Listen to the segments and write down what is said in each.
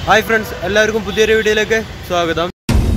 hi friends എല്ലാവർക്കും പുതിയൊരു വീഡിയോയിലേക്ക് സ്വാഗതം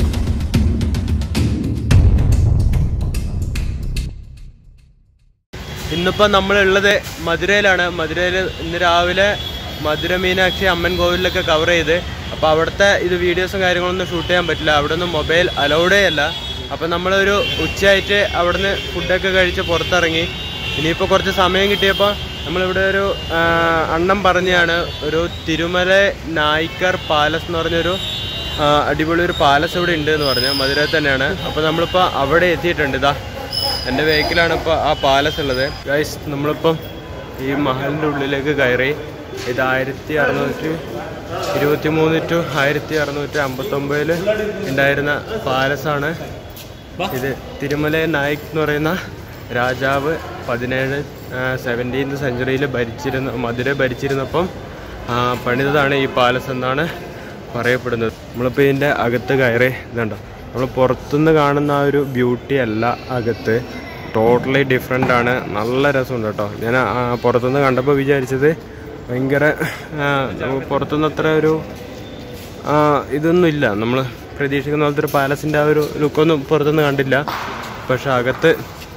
ഇന്നിപ്പോൾ നമ്മളുള്ളത് മധുരയിലാണ് മധുരയിൽ ഇന്ന് രാവിലെ മധുര മീനാക്ഷി അമ്മൻ കോവിലൊക്കെ കവർ ചെയ്ത് അപ്പോൾ അവിടുത്തെ ഇത് വീഡിയോസും കാര്യങ്ങളൊന്നും ഷൂട്ട് ചെയ്യാൻ പറ്റില്ല അവിടെ നിന്ന് മൊബൈൽ അലൗഡേ അല്ല അപ്പോൾ നമ്മളൊരു ഉച്ചയായിട്ട് അവിടുന്ന് ഫുഡൊക്കെ കഴിച്ച് പുറത്തിറങ്ങി ഇനിയിപ്പോൾ കുറച്ച് സമയം കിട്ടിയപ്പോൾ നമ്മളിവിടെ ഒരു ആ, അണ്ണം പറഞ്ഞാണ് ഒരു തിരുമല നായ്ക്കർ പാലസ് എന്ന് പറഞ്ഞൊരു ആ, അടിപൊളി ഒരു പാലസ് ഇവിടെ ഉണ്ട് എന്ന് പറഞ്ഞു മധുരയിൽ തന്നെയാണ് അപ്പോൾ നമ്മളിപ്പോൾ അവിടെ എത്തിയിട്ടുണ്ട് ഇതാ എൻ്റെ വെഹിക്കിലാണ് ഇപ്പോൾ ആ പാലസ് ഉള്ളത് ഗൈസ് നമ്മളിപ്പം ഈ മഹലിൻ്റെ ഉള്ളിലേക്ക് കയറി ഇത് ആയിരത്തി അറുന്നൂറ്റി ഇരുപത്തി മൂന്ന് ടു ആയിരത്തി അറുന്നൂറ്റി അമ്പത്തൊമ്പതിൽ ഉണ്ടായിരുന്ന പാലസാണ് ഇത് തിരുമല നായിക് എന്ന് പറയുന്ന രാജാവ് പതിനേഴ് സെവൻറ്റീൻത് സെഞ്ചുറിയിൽ ഭരിച്ചിരുന്ന മധുര ഭരിച്ചിരുന്നപ്പം ആ, പണിതതാണ് ഈ പാലസ് എന്നാണ് പറയപ്പെടുന്നത് നമ്മളിപ്പോൾ ഇതിൻ്റെ അകത്ത് കയറി ഇതുണ്ടോ നമ്മൾ പുറത്തുനിന്ന് കാണുന്ന ആ ഒരു ബ്യൂട്ടി അല്ല അകത്ത് ടോട്ടലി ഡിഫറെൻ്റ് ആണ് നല്ല രസമുണ്ട് കേട്ടോ ഞാൻ ആ, പുറത്തുനിന്ന് കണ്ടപ്പോൾ വിചാരിച്ചത് ഭയങ്കര ആ, നമുക്ക് പുറത്തുനിന്ന് അത്ര ഒരു ആ, ഇതൊന്നും ഇല്ല നമ്മൾ പ്രതീക്ഷിക്കുന്ന പോലത്തെ ഒരു പാലസിൻ്റെ ആ ഒരു ലുക്കൊന്നും പുറത്തുനിന്ന് കണ്ടില്ല പക്ഷെ അകത്ത്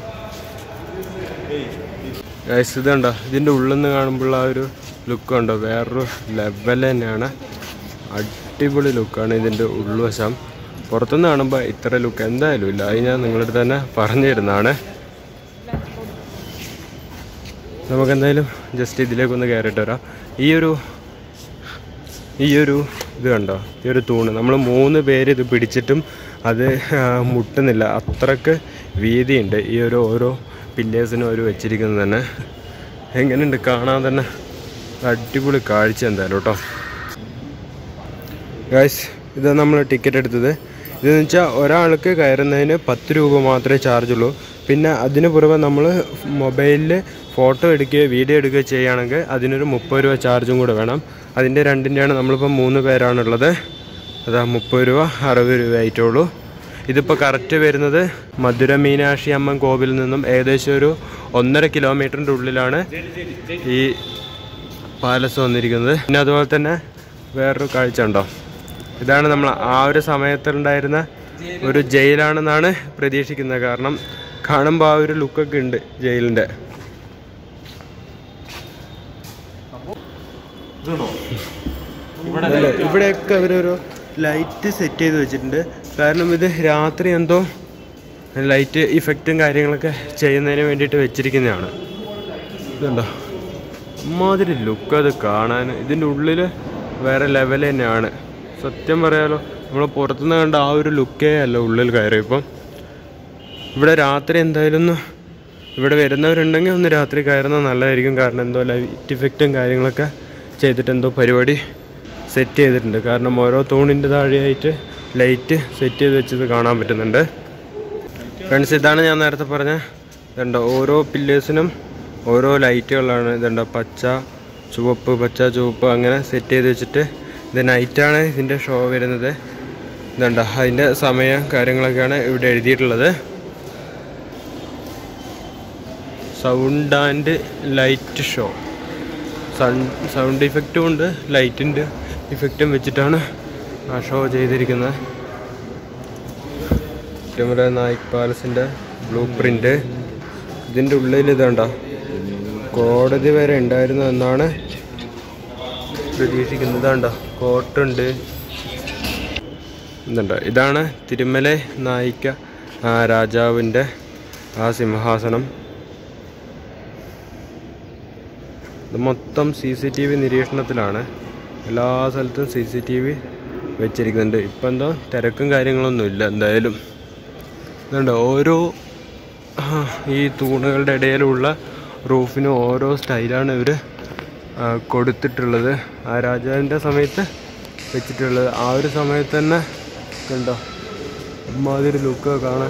ഗൈസ് ഇതുണ്ടോ ഇതിൻ്റെ ഉള്ളിൽ നിന്ന് കാണുമ്പോൾ ആ ഒരു ലുക്ക് ഉണ്ടോ വേറൊരു ലെവൽ തന്നെയാണ് അടിപൊളി ലുക്കാണ് ഇതിൻ്റെ ഉൾവശം പുറത്തുനിന്ന് കാണുമ്പോൾ ഇത്ര ലുക്ക് എന്തായാലും ഇല്ല അത് ഞാൻ നിങ്ങളുടെ അടുത്ത് തന്നെ പറഞ്ഞു തരുന്നതാണ് നമുക്ക് എന്തായാലും ജസ്റ്റ് ഇതിലേക്കൊന്ന് കയറിയിട്ട് വരാം ഈ ഒരു ഈ ഒരു ഇത് കണ്ടോ ഈ ഒരു തൂണ് നമ്മൾ മൂന്ന് പേര് ഇത് പിടിച്ചിട്ടും അത് ആ, മുട്ടുന്നില്ല അത്രക്ക് വീതിയുണ്ട് ഈ ഒരു ഓരോ പില്ലേഴ്സിനും ഒരു വെച്ചിരിക്കുന്നത് തന്നെ എങ്ങനെയുണ്ട് കാണാൻ തന്നെ അടിപൊളി കാഴ്ച എന്തായാലും കേട്ടോ ഗായ്സ് ഇത് നമ്മൾ ടിക്കറ്റ് എടുത്തത് ഇതെന്ന് വെച്ചാൽ ഒരാൾക്ക് കയറുന്നതിന് പത്ത് രൂപ മാത്രമേ ചാർജ് ഉള്ളൂ പിന്നെ അതിന് പുറമെ നമ്മൾ മൊബൈലിൽ ഫോട്ടോ എടുക്കുകയോ വീഡിയോ എടുക്കുകയോ ചെയ്യുകയാണെങ്കിൽ അതിനൊരു മുപ്പത് രൂപ ചാർജും കൂടെ വേണം അതിൻ്റെ രണ്ടിൻ്റെയാണ് നമ്മളിപ്പോൾ മൂന്ന് പേരാണുള്ളത് അതാ മുപ്പത് രൂപ അറുപത് രൂപ ആയിട്ടുള്ളൂ ഇതിപ്പോൾ കറക്റ്റ് വരുന്നത് മധുര മീനാക്ഷി അമ്മൻ കോവിലിൽ നിന്നും ഏകദേശം ഒരു ഒന്നര കിലോമീറ്ററിൻ്റെ ഉള്ളിലാണ് ഈ പാലസ് വന്നിരിക്കുന്നത് പിന്നെ അതുപോലെ തന്നെ വേറൊരു കാഴ്ച ഉണ്ടോ ഇതാണ് നമ്മൾ ആ ഒരു സമയത്തുണ്ടായിരുന്ന ഒരു ജയിലാണെന്നാണ് പ്രതീക്ഷിക്കുന്നത് കാരണം കാണുമ്പോൾ ആ ഒരു ലുക്കൊക്കെ ഉണ്ട് ജയിലിൻ്റെ അല്ല ഇവിടെയൊക്കെ അവരൊരു ലൈറ്റ് സെറ്റ് ചെയ്ത് വെച്ചിട്ടുണ്ട് കാരണം ഇത് രാത്രി എന്തോ ലൈറ്റ് ഇഫക്റ്റും കാര്യങ്ങളൊക്കെ ചെയ്യുന്നതിന് വേണ്ടിയിട്ട് വെച്ചിരിക്കുന്നതാണ് ഇതുണ്ടോ അമ്മാതിരി ലുക്ക് അത് കാണാൻ ഇതിൻ്റെ ഉള്ളിൽ വേറെ ലെവൽ തന്നെയാണ് സത്യം പറയാലോ നമ്മൾ പുറത്തുനിന്ന് കണ്ട ആ ഒരു ലുക്കേ അല്ല ഉള്ളിൽ കയറിയപ്പം ഇവിടെ രാത്രി എന്തായാലും ഒന്ന് ഇവിടെ വരുന്നവരുണ്ടെങ്കിൽ ഒന്ന് രാത്രി കയറുന്നത് നല്ലതായിരിക്കും കാരണം എന്തോ ലൈറ്റ് ഇഫക്റ്റും കാര്യങ്ങളൊക്കെ ചെയ്തിട്ട് എന്തോ പരിപാടി സെറ്റ് ചെയ്തിട്ടുണ്ട് കാരണം ഓരോ തൂണിൻ്റെ താഴെയായിട്ട് ലൈറ്റ് സെറ്റ് ചെയ്ത് വെച്ചത് കാണാൻ പറ്റുന്നുണ്ട് ഫ്രണ്ട്സ് ഇതാണ് ഞാൻ നേരത്തെ പറഞ്ഞ ഇതുണ്ടോ ഓരോ പില്ലേഴ്സിനും ഓരോ ലൈറ്റുകളാണ് ഇതുണ്ടോ പച്ച ചുവപ്പ് പച്ച ചുവപ്പ് അങ്ങനെ സെറ്റ് ചെയ്ത് വെച്ചിട്ട് ഇത് നൈറ്റാണ് ഇതിൻ്റെ ഷോ വരുന്നത് ഇതുണ്ടോ അതിൻ്റെ സമയം കാര്യങ്ങളൊക്കെയാണ് ഇവിടെ എഴുതിയിട്ടുള്ളത് sound and light show sound ഇഫക്റ്റും ഉണ്ട് ലൈറ്റിൻ്റെ ഇഫക്റ്റും വെച്ചിട്ടാണ് ആ ഷോ ചെയ്തിരിക്കുന്നത് തിരുമല നായിക് പാലസിൻ്റെ ബ്ലൂ പ്രിൻ്റ് ഇതിൻ്റെ ഉള്ളിൽ ഇതുണ്ടോ കോടതി വരെ ഉണ്ടായിരുന്നു എന്നാണ് പ്രതീക്ഷിക്കുന്നത് കണ്ടോ കോട്ടുണ്ട് ഇതുണ്ടോ ഇതാണ് തിരുമല നായിക്ക ആ, രാജാവിൻ്റെ ആ സിംഹാസനം ഇത് മൊത്തം സി സി ടി വി നിരീക്ഷണത്തിലാണ് എല്ലാ സ്ഥലത്തും സി സി ടി വി വെച്ചിരിക്കുന്നുണ്ട് ഇപ്പം എന്തോ തിരക്കും കാര്യങ്ങളൊന്നും ഇല്ല എന്തായാലും ഇതുണ്ട് ഓരോ ആ, ഈ തൂണുകളുടെ ഇടയിലുള്ള റൂഫിന് ഓരോ സ്റ്റൈലാണ് ഇവർ കൊടുത്തിട്ടുള്ളത് ആ രാജാവിൻ്റെ സമയത്ത് വെച്ചിട്ടുള്ളത് ആ ഒരു സമയത്ത് തന്നെ കണ്ടോ അമ്മാതിരി ലുക്ക് കാണാൻ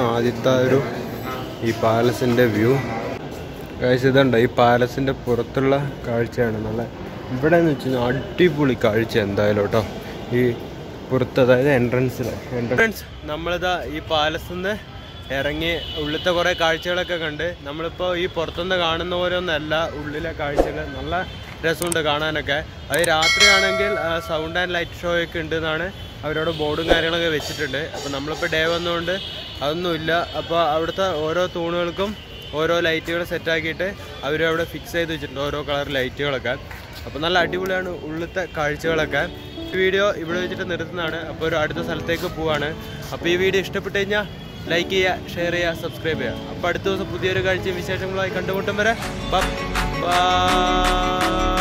ആദ്യത്തെ ആ ഒരു ഈ പാലസിൻ്റെ വ്യൂ കാഴ്ച ഇതുണ്ട് ഈ പാലസിൻ്റെ പുറത്തുള്ള കാഴ്ചയാണ് നല്ല ഇവിടെ എന്ന് വെച്ച് കഴിഞ്ഞാൽ അടിപൊളി കാഴ്ച എന്തായാലും കേട്ടോ ഈ പുറത്ത് അതായത് എൻട്രൻസിൽ എൻട്രൻസ് നമ്മളിതാ ഈ പാലസിൽ നിന്ന് ഇറങ്ങി ഉള്ളിലത്തെ കുറേ കാഴ്ചകളൊക്കെ കണ്ട് നമ്മളിപ്പോൾ ഈ പുറത്തുനിന്ന് കാണുന്ന പോലെ ഒന്നല്ല ഉള്ളിലെ കാഴ്ചകൾ നല്ല രസമുണ്ട് കാണാനൊക്കെ അത് രാത്രിയാണെങ്കിൽ സൗണ്ട് ആൻഡ് ലൈറ്റ് ഷോ ഒക്കെ ഉണ്ട് എന്നാണ് അവരോട് ബോർഡും കാര്യങ്ങളൊക്കെ വെച്ചിട്ടുണ്ട് അപ്പോൾ നമ്മളിപ്പോൾ ഡേ വന്നുകൊണ്ട് അതൊന്നുമില്ല അപ്പോൾ അവിടുത്തെ ഓരോ തൂണുകൾക്കും ഓരോ ലൈറ്റുകൾ സെറ്റാക്കിയിട്ട് അവർ അവിടെ ഫിക്സ് ചെയ്ത് വെച്ചിട്ടുണ്ട് ഓരോ കളർ ലൈറ്റുകളൊക്കെ അപ്പോൾ നല്ല അടിപൊളിയാണ് ഉള്ളിലത്തെ കാഴ്ചകളൊക്കെ ഈ വീഡിയോ ഇവിടെ വെച്ചിട്ട് നിർത്തുന്നതാണ് അപ്പോൾ ഒരു അടുത്ത സ്ഥലത്തേക്ക് പോവാണ് അപ്പോൾ ഈ വീഡിയോ ഇഷ്ടപ്പെട്ട് കഴിഞ്ഞാൽ ലൈക്ക് ചെയ്യുക ഷെയർ ചെയ്യുക സബ്സ്ക്രൈബ് ചെയ്യുക അപ്പോൾ അടുത്ത ദിവസം പുതിയൊരു കാഴ്ചയും വിശേഷങ്ങളുമായി കണ്ടുമുട്ടും വരെ ബൈ